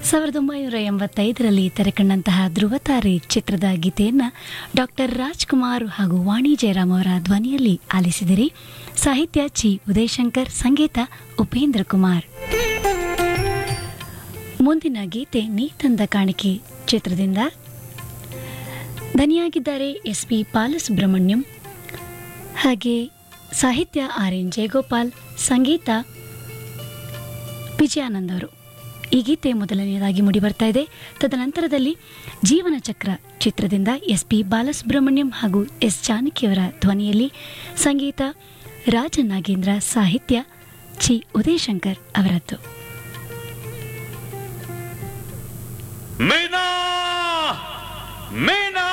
ಸಾವಿರದ ಒಂಬೈನೂರ ಎಂಬತ್ತೈದರಲ್ಲಿ ತೆರೆಕಂಡಂತಹ ಧ್ರುವತಾರೆ ಚಿತ್ರದ ಗೀತೆಯನ್ನ ಡಾಕ್ಟರ್ ರಾಜ್ಕುಮಾರ್ ಹಾಗೂ ವಾಣಿ ಜಯರಾಮ್ ಅವರ ಧ್ವನಿಯಲ್ಲಿ ಆಲಿಸಿದಿರಿ ಸಾಹಿತ್ಯ ಚಿ ಉದಯಶಂಕರ್ ಸಂಗೀತ ಉಪೇಂದ್ರ ಕುಮಾರ್ ಮುಂದಿನ ಗೀತೆ ನೀ ತಂದ ಕಾಣಿಕೆ ಚಿತ್ರದಿಂದ ದನಿಯಾಗಿದ್ದಾರೆ ಎಸ್ ಪಿ ಬಾಲಸುಬ್ರಹ್ಮಣ್ಯಂ ಹಾಗೆ ಸಾಹಿತ್ಯ ಆರ್ ಎನ್ ಜಯಗೋಪಾಲ್ ಸಂಗೀತ ವಿಜಯಾನಂದ್ ಅವರು ಈ ಗೀತೆ ಮೊದಲನೆಯದಾಗಿ ಮೂಡಿಬರ್ತಾ ಇದೆ ತದನಂತರದಲ್ಲಿ ಜೀವನ ಚಕ್ರ ಚಿತ್ರದಿಂದ ಎಸ್ ಪಿ ಬಾಲಸುಬ್ರಹ್ಮಣ್ಯಂ ಹಾಗೂ ಎಸ್ ಜಾನಕಿಯವರ ಧ್ವನಿಯಲ್ಲಿ ಸಂಗೀತ ರಾಜ ನಾಗೇಂದ್ರ ಸಾಹಿತ್ಯ ಚಿ ಉದಯಶಂಕರ್ ಅವರದ್ದು ಮೀನಾ ಮೀನಾ